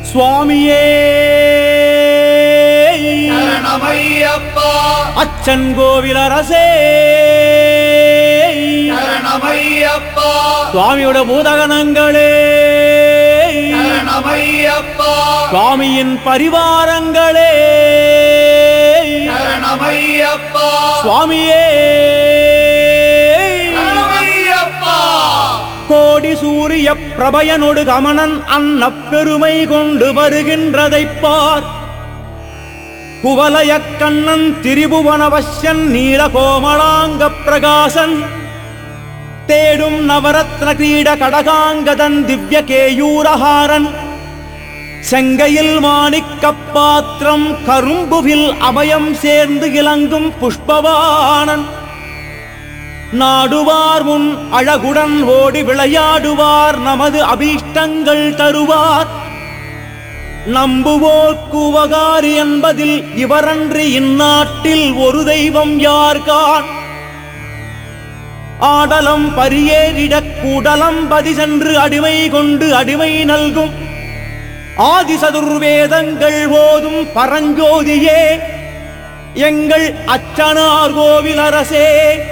சுவாமியே சரணமையப்பா அச்சன் கோவில் அரசே சரணமையப்பா சுவாமியோட பூதகணங்களே சரணமையப்பா சுவாமியின் பரிவாரங்களே சரணமையப்பா சுவாமியே சரணமையப்பா கோடி சூரிய பிரபயனொடு கமனன் அன்ன பெருமை கொண்டு வருகின்றதைப் பார் குவலய கண்ணன் திரிபுவனவசியன் நீல கோமளாங்க பிரகாசன் தேடும் நவரத்ன கிரீட கடகாங்கதன் திவ்ய கேயூரஹாரன் செங்கையில் மாணிக்கப் பாத்திரம் கரும்புவில் அபயம் சேர்ந்து இலங்கும் புஷ்பவாணன் நாடுவார் முன் அழகுடன் ஓடி விளையாடுவார் நமது அபீஷ்டங்கள் தருவார் நம்புவோர்க்கு உபகாரி என்பதில் இவரன்றி இந்நாட்டில் ஒரு தெய்வம் யார்கான் ஆடலம் பரியேறிடக் கூடலம் பதி சென்று அடிமை கொண்டு அடிமை நல்கும் ஆதிசதுர்வேதங்கள் ஓதும் பரஞ்சோதியே எங்கள் அச்சனார் கோவில் அரசே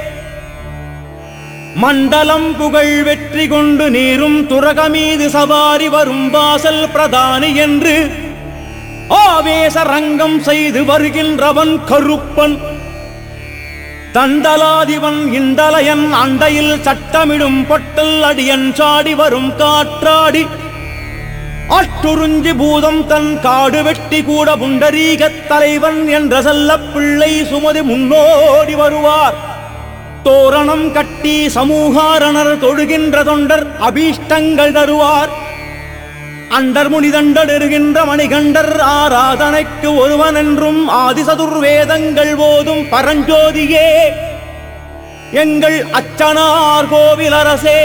மண்டலம் புகழ் வெற்றி கொண்டு நீரும் துரகமீது சவாரி வரும் வாசல் பிரதானி என்று ஆவேச ரங்கம் செய்து வருகின்றவன் கருப்பன் தண்டலாதிவன் இண்டலையன் அண்டையில் சட்டமிடும் பொட்டல் அடியன் சாடி வரும் காற்றாடி அட்டுறிஞ்சி பூதம் தன் காடு வெட்டி கூட புண்டரீகத் தலைவன் என்ற செல்லப் பிள்ளை சுமதி முன்னோடி வருவார் தோரணம் கட்டி சமூகாரணர் தொழுகின்ற தொண்டர் அபீஷ்டங்கள் தருவார் அண்டர் முனிதண்டருகின்ற மணிகண்டர் ஆராதனைக்கு ஒருவன் என்றும் ஆதிசதுர்வேதங்கள் போதும் பரஞ்சோதியே எங்கள் அச்சனார் கோவில் அரசே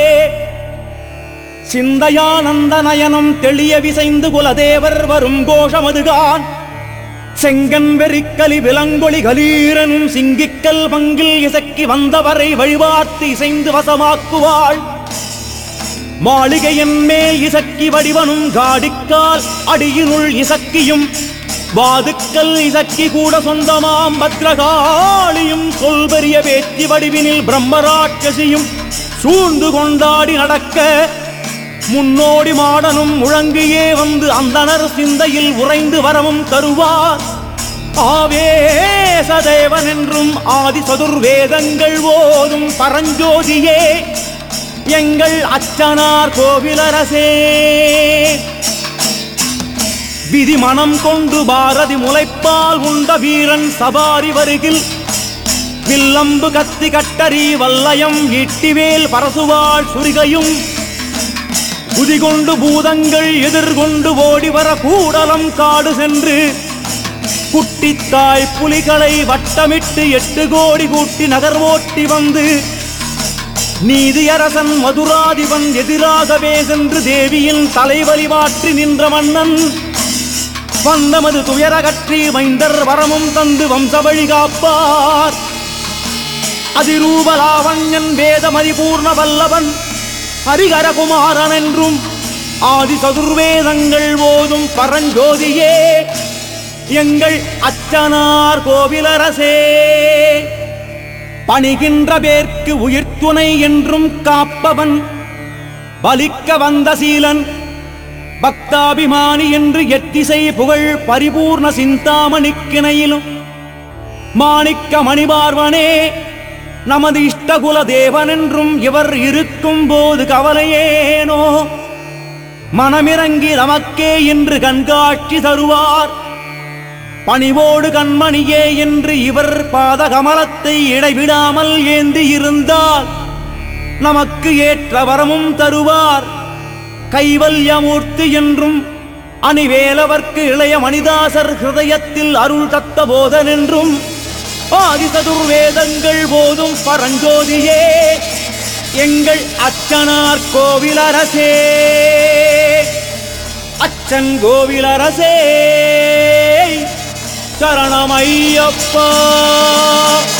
சிந்தையானந்த நயனம் தெளிய விசைந்து குலதேவர் வரும் கோஷமதுகான் செங்கன் வெறிக்கலி விலங்கொளி கலீரனும் சிங்கிக்கல் பங்கில் இசக்கி வந்தவரை வழிபார்த்து இசைந்து வசமாக்குவாள் மாளிகையின் மேல் இசக்கி வடிவனும் காடிக்கால் அடியினுள் இசக்கியும் வாதுக்கல் இசக்கி கூட சொந்தமாம் பத்ரகாளியும் சொல்பெரிய வேற்றி வடிவினில் பிரம்மராட்சசியும் சூழ்ந்து கொண்டாடி நடக்க முன்னோடி மாடனும் முழங்கியே வந்து அந்தனர் சிந்தையில் உறைந்து வரவும் தருவார் ஆவேசதேவன் என்றும் ஆதி சதுர்வேதங்கள் ஓதும் பரஞ்சோதியே எங்கள் அச்சனார் கோவிலரசே விதி மனம் கொண்டு பாரதி முளைப்பால் உண்ட வீரன் சபாரி வருகில் வில்லம்பு கத்தி கட்டரி வல்லயம் ஈட்டிவேல் பரசுவாள் சுரிகையும் குதிகொண்டு பூதங்கள் எதிர்கொண்டு ஓடி வர கூடலம் காடு சென்று குட்டித்தாய் புலிகளை வட்டமிட்டு எட்டு கோடி கூட்டி நகர்வோட்டி வந்து நீதியரசன் மதுராதிபன் எதிராகவே சென்று தேவியின் தலைவலி மாற்றி நின்ற மன்னன் வந்தமது துயரகற்றி மைந்தர் வரமும் தந்து வம்சவழி காப்பார் அதிரூபலாவண்யன் வேதமதி பூர்ண வல்லவன் ஹரிகரகுமாரன் என்றும் ஆதி சதுர்வேதங்கள் ஓதும் பரஞ்சோதியே எங்கள் அச்சனார் கோவிலரசே பணிகின்ற பேர்க்கு உயிர்த்துணை என்றும் காப்பவன் பலிக்க வந்த சீலன் பக்தாபிமானி என்று எத்திசை புகழ் பரிபூர்ண சிந்தாமணிக்கிணையிலும் மாணிக்க மணிபார்வனே நமது இஷ்டகுல தேவன் என்றும் இவர் இருக்கும் போது கவலையேனோ மனமிறங்கி நமக்கே என்று கண்காட்சி தருவார் பணிவோடு கண்மணியே என்று இவர் பாத கமலத்தை இடைவிடாமல் ஏந்தி இருந்தால் நமக்கு ஏற்ற வரமும் தருவார் கைவல்யமூர்த்தி என்றும் அணிவேலவர்க்கு இளைய மணிதாசர் ஹிருதயத்தில் அருள் தத்த போதன் என்றும் ஆதிசதுர்வேதங்கள் போதும் பரஞ்சோதியே எங்கள் அச்சனார் கோவிலரசே அச்சன் கோவிலரசே சரணமையப்பா